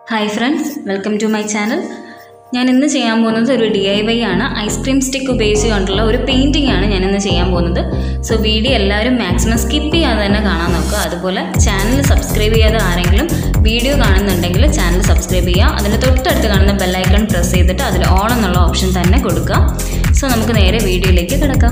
hi friends welcome to my channel ഞാൻ ഇന്ന് ചെയ്യാൻ പോകുന്നത് ഒരു ഡി ഐ വൈ ആണ് ഐസ്ക്രീം സ്റ്റിക്ക് ഉപയോഗിച്ചുകൊണ്ടുള്ള ഒരു പെയിൻറ്റിംഗ് ആണ് ഞാൻ ഇന്ന് ചെയ്യാൻ പോകുന്നത് സോ വീഡിയോ എല്ലാവരും മാക്സിമം സ്കിപ്പ് ചെയ്യാതെ തന്നെ കാണാൻ നോക്കുക അതുപോലെ ചാനൽ സബ്സ്ക്രൈബ് ചെയ്യാതെ ആരെങ്കിലും വീഡിയോ കാണുന്നുണ്ടെങ്കിൽ ചാനൽ സബ്സ്ക്രൈബ് ചെയ്യുക അതിൻ്റെ തൊട്ടടുത്ത് കാണുന്ന ബെല്ലൈക്കൺ പ്രസ് ചെയ്തിട്ട് അതിൽ ഓൺ എന്നുള്ള ഓപ്ഷൻ തന്നെ കൊടുക്കുക സോ നമുക്ക് നേരെ വീഡിയോയിലേക്ക് കിടക്കാം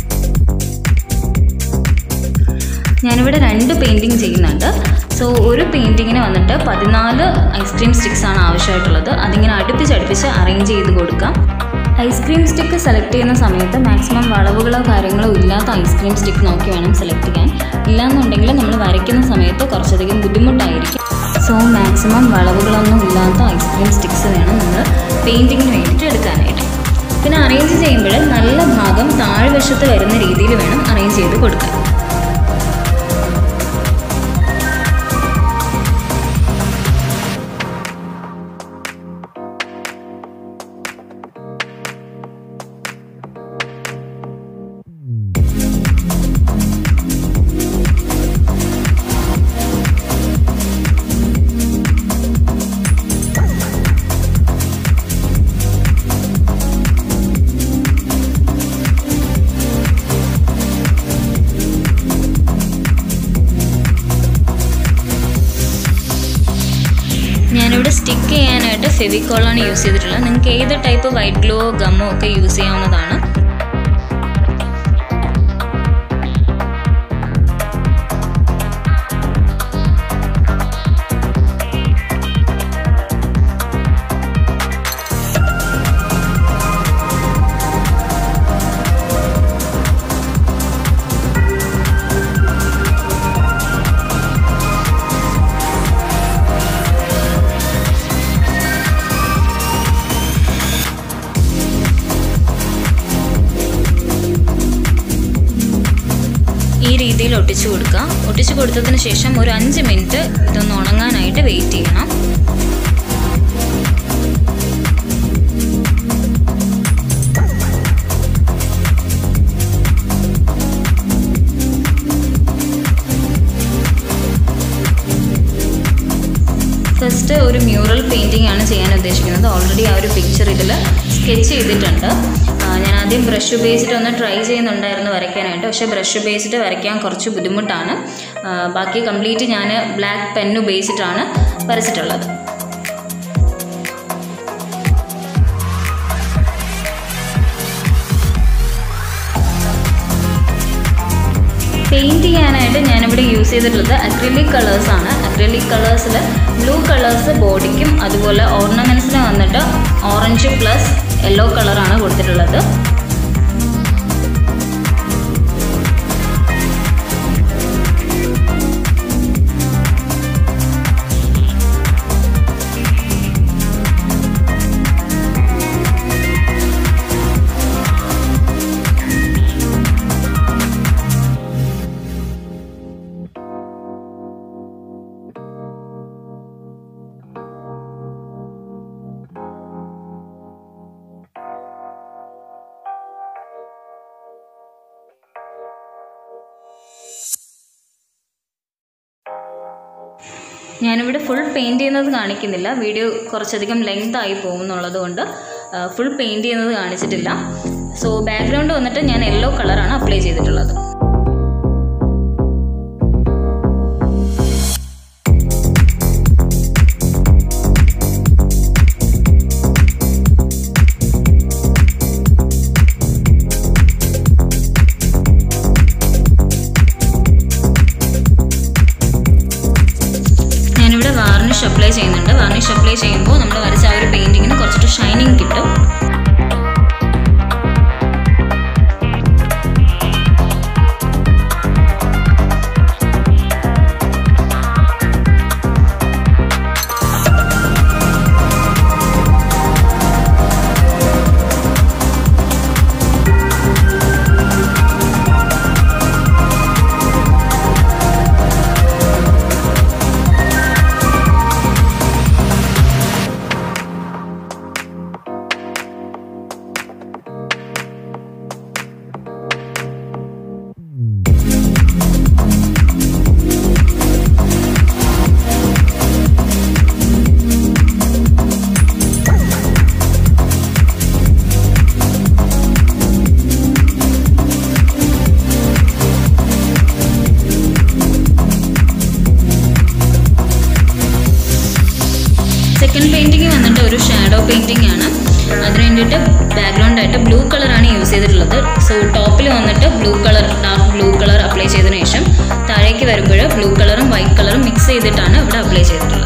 ഞാനിവിടെ രണ്ട് പെയിൻറ്റിങ് ചെയ്യുന്നുണ്ട് സോ ഒരു പെയിൻറ്റിങ്ങിന് വന്നിട്ട് പതിനാല് ഐസ്ക്രീം സ്റ്റിക്സ് ആണ് ആവശ്യമായിട്ടുള്ളത് അതിങ്ങനെ അടുപ്പിച്ച് അടുപ്പിച്ച് അറേഞ്ച് ചെയ്ത് കൊടുക്കാം ഐസ്ക്രീം സ്റ്റിക്ക് സെലക്ട് ചെയ്യുന്ന സമയത്ത് മാക്സിമം വളവുകളോ കാര്യങ്ങളോ ഇല്ലാത്ത ഐസ്ക്രീം സ്റ്റിക്ക് നോക്കി വേണം സെലക്ട് ചെയ്യാൻ ഇല്ലാന്നുണ്ടെങ്കിൽ നമ്മൾ വരയ്ക്കുന്ന സമയത്ത് കുറച്ചധികം ബുദ്ധിമുട്ടായിരിക്കും സോ മാക്സിമം വളവുകളൊന്നും ഇല്ലാത്ത ഐസ്ക്രീം സ്റ്റിക്സ് വേണം നമ്മൾ പെയിൻറ്റിങ്ങിന് വേണ്ടിയിട്ട് എടുക്കാനായിട്ട് പിന്നെ അറേഞ്ച് ചെയ്യുമ്പോൾ നല്ല ഭാഗം താഴ്വശത്ത് വരുന്ന രീതിയിൽ വേണം അറേഞ്ച് ചെയ്ത് കൊടുക്കാൻ ഞാനിവിടെ സ്റ്റിക്ക് ചെയ്യാനായിട്ട് ഫെവിക്കോളാണ് യൂസ് ചെയ്തിട്ടുള്ളത് നിങ്ങൾക്ക് ഏത് ടൈപ്പ് വൈറ്റ് ഗ്ലോ ഗമ്മോ ഒക്കെ യൂസ് ചെയ്യാവുന്നതാണ് ഈ രീതിയിൽ ഒട്ടിച്ചു കൊടുക്കുക ഒട്ടിച്ചു കൊടുത്തതിന് ശേഷം ഒരു അഞ്ച് മിനിറ്റ് ഇതൊന്ന് ഉണങ്ങാനായിട്ട് വെയിറ്റ് ചെയ്യണം ഫസ്റ്റ് ഒരു മ്യൂറൽ പെയിൻറ്റിംഗ് ആണ് ചെയ്യാൻ ഉദ്ദേശിക്കുന്നത് ഓൾറെഡി ആ ഒരു പിക്ചർ ഇതിൽ സ്കെച്ച് ചെയ്തിട്ടുണ്ട് ഞാൻ ആദ്യം ബ്രഷ് ഉപയോഗിച്ചിട്ട് ഒന്ന് ട്രൈ ചെയ്യുന്നുണ്ടായിരുന്നു വരയ്ക്കാനായിട്ട് പക്ഷേ ബ്രഷ് ഉപയോഗിച്ചിട്ട് വരയ്ക്കാൻ കുറച്ച് ബുദ്ധിമുട്ടാണ് ബാക്കി കംപ്ലീറ്റ് ഞാൻ ബ്ലാക്ക് പെൻ ഉപയോഗിച്ചിട്ടാണ് വരച്ചിട്ടുള്ളത് പെയിൻറ് ചെയ്യാനായിട്ട് ഞാനിവിടെ യൂസ് ചെയ്തിട്ടുള്ളത് അക്രിലിക് കളേഴ്സാണ് അക്രിലിക് കളേഴ്സിൽ ബ്ലൂ കളേഴ്സ് ബോഡിക്കും അതുപോലെ ഓർണമെൻറ്റ്സിന് വന്നിട്ട് ഓറഞ്ച് പ്ലസ് യെല്ലോ കളറാണ് കൊടുത്തിട്ടുള്ളത് ഞാനിവിടെ ഫുൾ പെയിൻറ് ചെയ്യുന്നത് കാണിക്കുന്നില്ല വീഡിയോ കുറച്ചധികം ലെങ്ത് ആയി പോകുന്നുള്ളത് കൊണ്ട് ഫുൾ പെയിൻറ് ചെയ്യുന്നത് കാണിച്ചിട്ടില്ല സോ ബാക്ക്ഗ്രൗണ്ട് വന്നിട്ട് ഞാൻ യെല്ലോ കളറാണ് അപ്ലൈ ചെയ്തിട്ടുള്ളത് ഞാനിവിടെ വാർണിഷ് അപ്ലൈ ചെയ്യുന്നുണ്ട് വാർണിഷ് അപ്ലൈ ചെയ്യുമ്പോൾ നമ്മൾ വരച്ച ആ ഒരു പെയിൻറ്റിങ്ങിന് കുറച്ചിട്ട് ഷൈനിങ് കിട്ടും സെക്കൻഡ് പെയിൻറ്റിങ് വന്നിട്ട് ഒരു ഷാഡോ പെയിൻറ്റിംഗ് ആണ് അതിന് വേണ്ടിയിട്ട് ബാക്ക്ഗ്രൗണ്ട് ആയിട്ട് ബ്ലൂ കളറാണ് യൂസ് ചെയ്തിട്ടുള്ളത് സോ ടോപ്പിൽ വന്നിട്ട് blue colour dark blue colour apply ചെയ്തതിനു ശേഷം താഴേക്ക് വരുമ്പോൾ ബ്ലൂ കളറും വൈറ്റ് കളറും മിക്സ് ചെയ്തിട്ടാണ് ഇവിടെ അപ്ലൈ ചെയ്തിട്ടുള്ളത്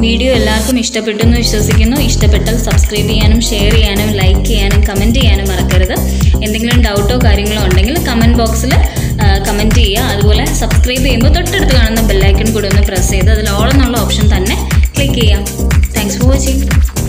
വീഡിയോ എല്ലാവർക്കും ഇഷ്ടപ്പെട്ടു എന്ന് വിശ്വസിക്കുന്നു ഇഷ്ടപ്പെട്ടാൽ സബ്സ്ക്രൈബ് ചെയ്യാനും ഷെയർ ചെയ്യാനും ലൈക്ക് ചെയ്യാനും കമൻറ്റ് ചെയ്യാനും മറക്കരുത് എന്തെങ്കിലും ഡൗട്ടോ കാര്യങ്ങളോ ഉണ്ടെങ്കിൽ കമൻറ്റ് ബോക്സിൽ കമൻറ്റ് ചെയ്യുക അതുപോലെ സബ്സ്ക്രൈബ് ചെയ്യുമ്പോൾ തൊട്ടടുത്ത് കാണുന്ന ബെല്ലൈക്കൺ കൂടി ഒന്ന് പ്രസ് ചെയ്ത് അതിൽ ഓൾ എന്നുള്ള ഓപ്ഷൻ തന്നെ ക്ലിക്ക് ചെയ്യാം താങ്ക്സ് ഫോർ വാച്ചിങ്